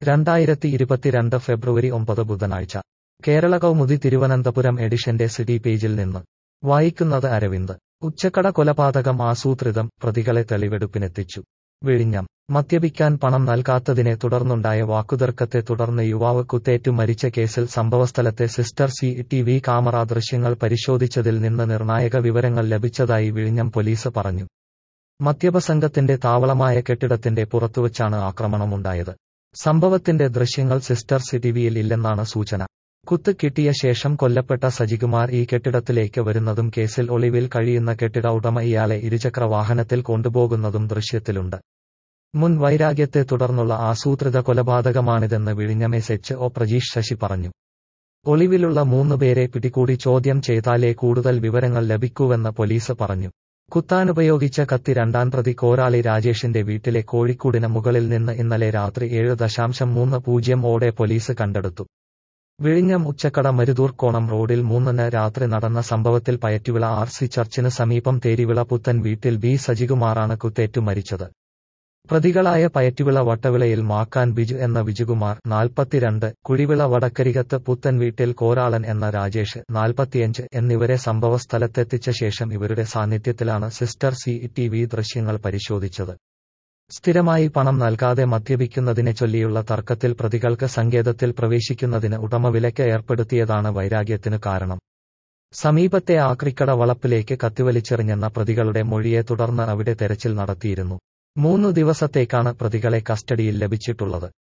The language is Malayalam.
രണ്ടായിരത്തി ഇരുപത്തിരണ്ട് ഫെബ്രുവരി ഒമ്പത് ബുധനാഴ്ച കേരള കൗമുദി തിരുവനന്തപുരം എഡിഷന്റെ സിറ്റി പേജിൽ നിന്ന് വായിക്കുന്നത് അരവിന്ദ് ഉച്ചക്കട കൊലപാതകം ആസൂത്രിതം പ്രതികളെ തെളിവെടുപ്പിനെത്തിച്ചു വിഴിഞ്ഞം മദ്യപിക്കാൻ പണം നൽകാത്തതിനെ തുടർന്നുണ്ടായ വാക്കുതർക്കത്തെ തുടർന്ന് യുവാവ് കുത്തേറ്റു മരിച്ച കേസിൽ സംഭവസ്ഥലത്തെ സിസ്റ്റർ സി ടി വി ക്യാമറ ദൃശ്യങ്ങൾ പരിശോധിച്ചതിൽ നിന്ന് നിർണായക വിവരങ്ങൾ ലഭിച്ചതായി വിഴിഞ്ഞം പോലീസ് പറഞ്ഞു മദ്യപസംഘത്തിന്റെ താവളമായ കെട്ടിടത്തിന്റെ പുറത്തുവച്ചാണ് ആക്രമണമുണ്ടായത് സംഭവത്തിന്റെ ദൃശ്യങ്ങൾ സിസ്റ്റർ സിറ്റിവിയിൽ ഇല്ലെന്നാണ് സൂചന കുത്ത് കിട്ടിയ ശേഷം കൊല്ലപ്പെട്ട സജികുമാർ ഈ കെട്ടിടത്തിലേക്ക് വരുന്നതും കേസിൽ ഒളിവിൽ കഴിയുന്ന കെട്ടിട ഉടമ ഇയാളെ ഇരുചക്ര വാഹനത്തിൽ കൊണ്ടുപോകുന്നതും ദൃശ്യത്തിലുണ്ട് മുൻ വൈരാഗ്യത്തെ തുടർന്നുള്ള ആസൂത്രിത കൊലപാതകമാണിതെന്ന് വിഴിഞ്ഞം S H O Prajeesh Sasi പറഞ്ഞു ഒളിവിലുള്ള മൂന്നുപേരെ പിടികൂടി ചോദ്യം ചെയ്താലേ കൂടുതൽ വിവരങ്ങൾ ലഭിക്കൂവെന്ന് പോലീസ് പറഞ്ഞു കുത്താനുപയോഗിച്ച കത്തി രണ്ടാം പ്രതി കോരാളി രാജേഷിന്റെ വീട്ടിലെ കോഴിക്കൂടിന് മുകളിൽ നിന്ന് ഇന്നലെ രാത്രി ഏഴ് ദശാംശം മൂന്ന് പൂജ്യം ഓടെ പോലീസ് കണ്ടെടുത്തു വിഴിഞ്ഞം ഉച്ചക്കട മരുതൂർ കോണം റോഡിൽ മൂന്നിന് രാത്രി നടന്ന സംഭവത്തിൽ പയറ്റുവിള ആർ സി ചർച്ചിന് സമീപം തേരിവിള പുത്തൻ വീട്ടിൽ ബി സജികുമാറാണ് കുത്തേറ്റു മരിച്ചത് പ്രതികളായ പയറ്റുവിള വട്ടവിളയിൽ മാക്കാൻ ബിജു എന്ന വിജുകുമാർ നാൽപ്പത്തിരണ്ട് കുഴിവിള വടക്കരികത്ത് പുത്തൻ വീട്ടിൽ കോരാളൻ എന്ന രാജേഷ് നാൽപ്പത്തിയഞ്ച് എന്നിവരെ സംഭവസ്ഥലത്തെത്തിച്ച ശേഷം ഇവരുടെ സാന്നിധ്യത്തിലാണ് സിസ്റ്റർ സി ടി വി ദൃശ്യങ്ങൾ പരിശോധിച്ചത് സ്ഥിരമായി പണം നൽകാതെ മദ്യപിക്കുന്നതിനെ ചൊല്ലിയുള്ള തർക്കത്തിൽ പ്രതികൾക്ക് സങ്കേതത്തിൽ പ്രവേശിക്കുന്നതിന് ഉടമ വിലക്ക് ഏർപ്പെടുത്തിയതാണ് വൈരാഗ്യത്തിനു കാരണം സമീപത്തെ ആക്രിക്കട വളപ്പിലേക്ക് കത്തിവലിച്ചെറിഞ്ഞെന്ന പ്രതികളുടെ മൊഴിയെ തുടർന്ന് അവിടെ തെരച്ചിൽ നടത്തിയിരുന്നു മൂന്നു ദിവസത്തേക്കാണ് പ്രതികളെ കസ്റ്റഡിയിൽ ലഭിച്ചിട്ടുള്ളത്